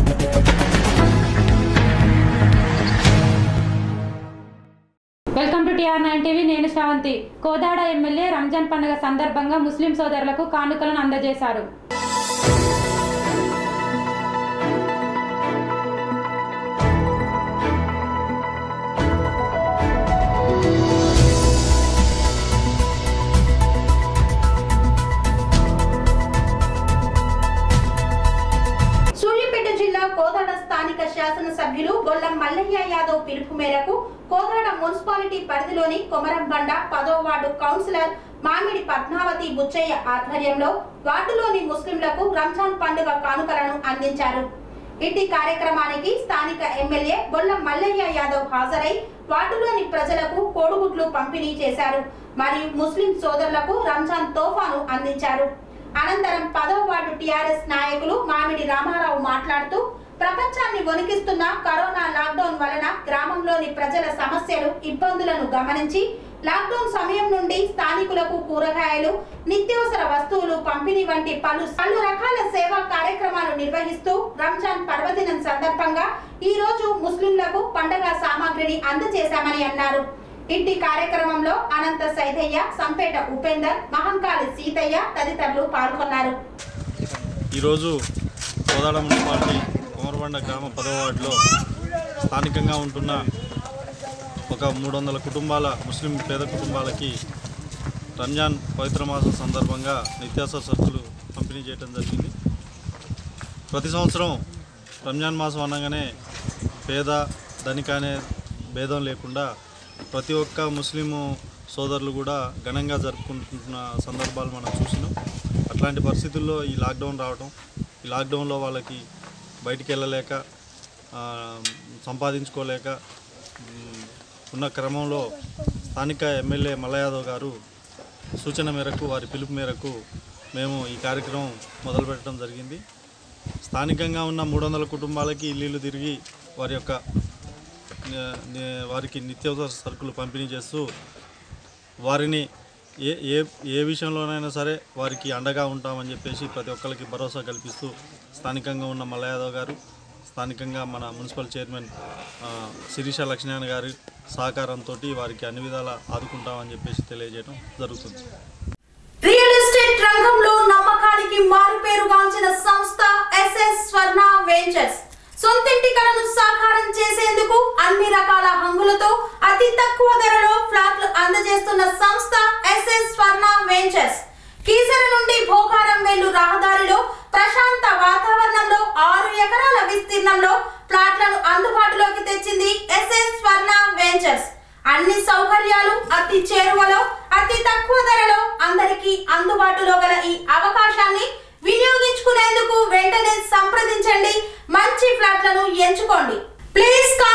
welcome to TR nine TV నేను Sravanthi Kodad MLA Ramzan పండుగ సందర్భంగా ముస్లిం సోదరులకు కానుకలను అందజేశారు సూర్యాపేట జిల్లా కోదాడ స్థానిక శాసనసభ్యులు గొల్లం మల్లయ్య యాదవ్ పిలుపు మేరకు కోదాడ మున్సిపాలిటీ పరిధిలోని కొమరంబండ పదో వార్డు కౌన్సిలర్ మామిడి పద్మావతి బుచ్చయ్య ఆధ్వర్యంలో వార్డులోని ముస్లింలకు రంజాన్ పండుగ కానుకలను అందించారు ఇట్టి కార్యక్రమానికి స్థానిక ఎమ్మెల్యే గొల్లం మల్లయ్య యాదవ్ హాజరై వార్డులోని ప్రజలకు కోడిగుడ్లు పంపిణీ చేశారు మరియు ముస్లిం సోదరులకు రంజాన్ తోఫాను అందించారు అనంతరం పదవ వార్డు టిఆర్ఎస్ నాయకులు మామిడి రామారావు మాట్లాడుతూ ప్రపంచాన్ని వణికిస్తున్న కరోనా లాక్డౌన్ వలన గ్రామంలోని ప్రజల సమస్యలు ఇబ్బందులను గమనించి లాక్డౌన్ సమయం నుండి స్థానికులకు కూరగాయలు నిత్యావసర వస్తువులు పంపిణీ వంటి పలు పలు రకాల సేవా కార్యక్రమాలు నిర్వహిస్తూ రంజాన్ పర్వదినం సందర్భంగా ఈ రోజు ముస్లింలకు పండగ సామాగ్రిని అందజేశామని అన్నారు ఇట్టి కార్యక్రమంలో అనంత సైదయ్య సంపేట ఉపేందర్ మహంకాళి సీతయ్య తదితరులు పాల్గొన్నారు ఈరోజు కోదాడ మున్సిపాలిటీ కుమరబండ గ్రామ పదవ వార్డులో స్థానికంగా ఉంటున్న ఒక మూడు వందల కుటుంబాల ముస్లిం పేద కుటుంబాలకి రంజాన్ పవిత్ర మాసం సందర్భంగా నిత్యావసర సరుకులు పంపిణీ చేయడం జరిగింది ప్రతి సంవత్సరం రంజాన్ మాసం అనగానే పేద ధనిక అనే భేదం లేకుండా ప్రతి ఒక్క ముస్లిము సోదరులు కూడా ఘనంగా జరుపుకుంటున్న సందర్భాలు మనం చూసినాం అట్లాంటి పరిస్థితుల్లో ఈ లాక్డౌన్ రావడం ఈ లాక్డౌన్లో వాళ్ళకి బయటికి వెళ్ళలేక ఆ, సంపాదించుకోలేక ఉమ్, ఉన్న క్రమంలో స్థానిక ఎమ్మెల్యే మల్లయాదవ్ గారు సూచన మేరకు వారి పిలుపు మేరకు మేము ఈ కార్యక్రమం మొదలుపెట్టడం జరిగింది స్థానికంగా ఉన్న మూడు వందల కుటుంబాలకి ఇల్లు తిరిగి వారి యొక్క ని- ని- వారికి నిత్యావసర సరుకులు పంపిణీ చేస్తూ వారిని ఏ ఏ ఏ విషయంలోనైనా సరే వారికి అండగా ఉంటామని చెప్పేసి ప్రతి ఒక్కరికి భరోసా కల్పిస్తూ స్థానికంగా ఉన్న మల్లయాదవ్ గారు స్థానికంగా మన మున్సిపల్ చైర్మన్ ఆ, శిరీష లక్ష్మీనారాయణ గారి సహకారంతో వారికి అన్ని విధాలా ఆదుకుంటామని చెప్పేసి తెలియజేయడం జరుగుతుంది రియల్ ఎస్టేట్ రంగంలో నమ్మకానికి మారుపేరుగాంచిన సంస్థ ఎస్ఎస్ స్వర్ణ వెంచర్స్ సొంతింటి కలను సాకారం చేసేందుకు అన్ని రకాల హంగులతో అతి తక్కువ ధరలో ఫ్లాట్లు అందజేస్తున్న సంస్థ ఎస్ఎస్ స్వర్ణ వెంచర్స్ కీసర నుండి భోగారం వెళ్ళు రహదారిలో ప్రశాంత వాతావరణంలో ఆరు ఎకరాల విస్తీర్ణంలో ప్లాట్లను అందుబాటులోకి తెచ్చింది ఎస్ఎస్ స్వర్ణ వెంచర్స్ అన్ని సౌకర్యాలు అతి చేరువలో అతి తక్కువ ధరలో అందరికీ అందుబాటులో గల ఈ అవకాశాన్ని వినియోగించుకునేందుకు వెంటనే సంప్రదించండి మంచి ఫ్లాట్లను ఎంచుకోండి ప్లీజ్